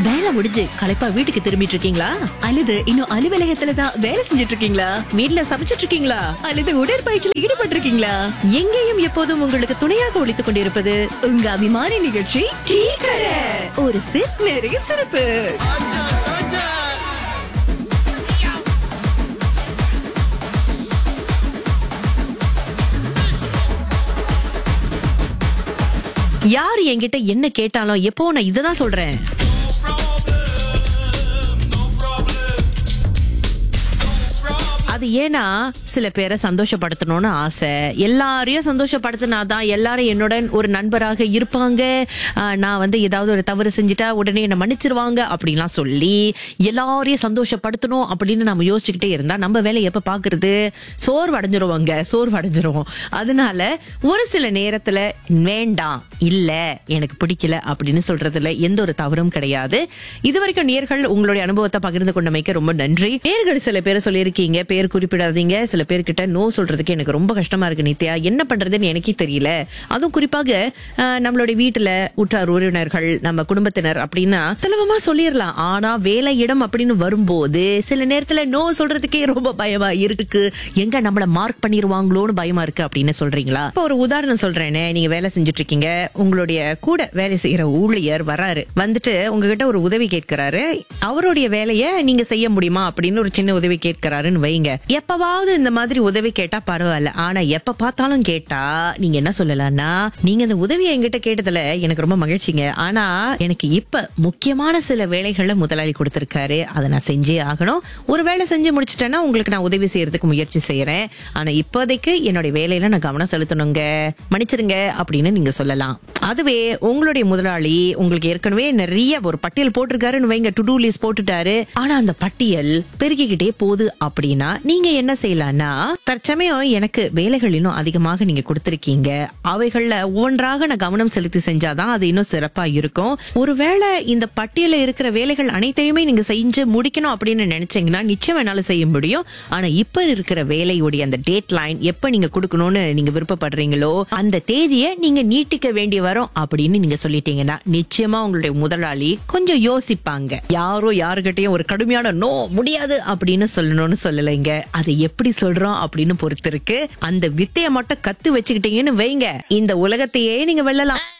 வேலை முடிஞ்சு களைப்பா வீட்டுக்கு திரும்பிட்டு இருக்கீங்களா அல்லது இன்னும் அலுவலகத்துல தான் வேலை செஞ்சுட்டு இருக்கீங்களா வீட்ல சமைச்சிட்டு இருக்கீங்களா அல்லது உடற்பயிற்சியில் ஈடுபட்டு இருக்கீங்களா எங்கேயும் எப்போதும் உங்களுக்கு துணையாக ஒழித்துக் கொண்டிருப்பது உங்க அபிமான நிகழ்ச்சி டீ கடை ஒரு சிப் நிறைய சிறப்பு யார் என்கிட்ட என்ன கேட்டாலும் எப்போ நான் இததான் சொல்றேன் அது ஏன்னா சில பேரை சந்தோஷப்படுத்தணும்னு ஆசை எல்லாரையும் சந்தோஷப்படுத்தினாதான் எல்லாரும் என்னுடன் ஒரு நண்பராக இருப்பாங்க ஆஹ் நான் வந்து ஏதாவது ஒரு தவறு செஞ்சுட்டா உடனே என்ன மன்னிச்சிருவாங்க அப்படின்லாம் சொல்லி எல்லாரையும் சந்தோஷப்படுத்தணும் அப்படின்னு நம்ம யோசிச்சுக்கிட்டே இருந்தா நம்ம வேலையை எப்ப பாக்குறது சோர்வடைஞ்சிருவாங்க சோர்வடைஞ்சிரும் அதனால ஒரு சில நேரத்துல வேண்டாம் இல்ல எனக்கு பிடிக்கல அப்படின்னு சொல்றதுல எந்த ஒரு தவறும் கிடையாது இதுவரைக்கும் நேர்கள் உங்களுடைய அனுபவத்தை பகிர்ந்து கொண்டமைக்கு ரொம்ப நன்றி நேர்கள் சில பேர் சொல்லியிருக்கீங்க பேர் குறிப்பிடாதீங்க சில பேர்கிட்ட நோ சொல்றதுக்கு எனக்கு ரொம்ப கஷ்டமா இருக்கு நித்யா என்ன பண்றதுன்னு எனக்கே தெரியல அதுவும் குறிப்பாக அஹ், நம்மளுடைய வீட்டுல உற்றார் உறவினர்கள் நம்ம குடும்பத்தினர் அப்படின்னா சுலபமா சொல்லிடலாம் ஆனா வேலை இடம் அப்படின்னு வரும்போது சில நேரத்துல நோ சொல்றதுக்கே ரொம்ப பயமா இருக்கு எங்க நம்மள மார்க் பண்ணிருவாங்களோன்னு பயமா இருக்கு அப்படின்னு சொல்றீங்களா இப்போ ஒரு உதாரணம் சொல்றேனே நீங்க வேலை செஞ்சுட்டு இருக்கீங்க உங்களுடைய கூட வேலை செய்யற ஊழியர் வராரு வந்துட்டு உங்ககிட்ட ஒரு உதவி கேட்கிறாரு அவருடைய வேலையை நீங்க செய்ய முடியுமா அப்படின்னு ஒரு சின்ன உதவி கேட்கிறாருன்னு வைங்க எப்பவாவது இந்த மாதிரி உதவி கேட்டா பரவாயில்ல ஆனா எப்ப பார்த்தாலும் கேட்டா நீங்க என்ன சொல்லலாம்னா நீங்க இந்த உதவியை என்கிட்ட கேட்டதுல எனக்கு ரொம்ப மகிழ்ச்சிங்க ஆனா எனக்கு இப்ப முக்கியமான சில வேலைகளை முதலாளி கொடுத்திருக்காரு அதை நான் செஞ்சே ஆகணும் ஒரு வேலை செஞ்சு முடிச்சிட்டேன்னா உங்களுக்கு நான் உதவி செய்யறதுக்கு முயற்சி செய்யறேன் ஆனா இப்போதைக்கு என்னுடைய வேலையில நான் கவனம் செலுத்தணுங்க மன்னிச்சிருங்க அப்படின்னு நீங்க சொல்லலாம் அதுவே உங்களுடைய முதலாளி உங்களுக்கு ஏற்கனவே நிறைய ஒரு பட்டியல் போட்டிருக்காருன்னு வைங்க டு டூ லிஸ்ட் போட்டுட்டாரு ஆனா அந்த பட்டியல் பெருகிக்கிட்டே போகுது அப்படின்னா நீங்க என்ன செய்யலாம்னா தற்சமயம் எனக்கு வேலைகள் இன்னும் அதிகமாக நீங்க கொடுத்திருக்கீங்க அவைகள்ல ஒவ்வொன்றாக நான் கவனம் செலுத்தி செஞ்சாதான் அது இன்னும் சிறப்பா இருக்கும் ஒருவேளை இந்த பட்டியல இருக்கிற வேலைகள் அனைத்தையுமே நீங்க செஞ்சு முடிக்கணும் அப்படின்னு நினைச்சீங்கன்னா நிச்சயம் என்னால செய்ய முடியும் ஆனா இப்ப இருக்கிற வேலையுடைய அந்த டேட் லைன் எப்ப நீங்க கொடுக்கணும்னு நீங்க விருப்பப்படுறீங்களோ அந்த தேதியை நீங்க நீட்டிக்க வேண்டி வரும் அப்படின்னு நீங்க சொல்லிட்டீங்கன்னா நிச்சயமா உங்களுடைய முதலாளி கொஞ்சம் யோசிப்பாங்க யாரோ யாருகிட்டயும் ஒரு கடுமையான நோ முடியாது அப்படின்னு சொல்லணும்னு சொல்லலைங்க அதை எப்படி சொல்றோம் அப்படின்னு பொறுத்து இருக்கு அந்த வித்தைய மட்டும் கத்து வச்சுக்கிட்டீங்கன்னு வைங்க இந்த உலகத்தையே நீங்க வெல்லலாம்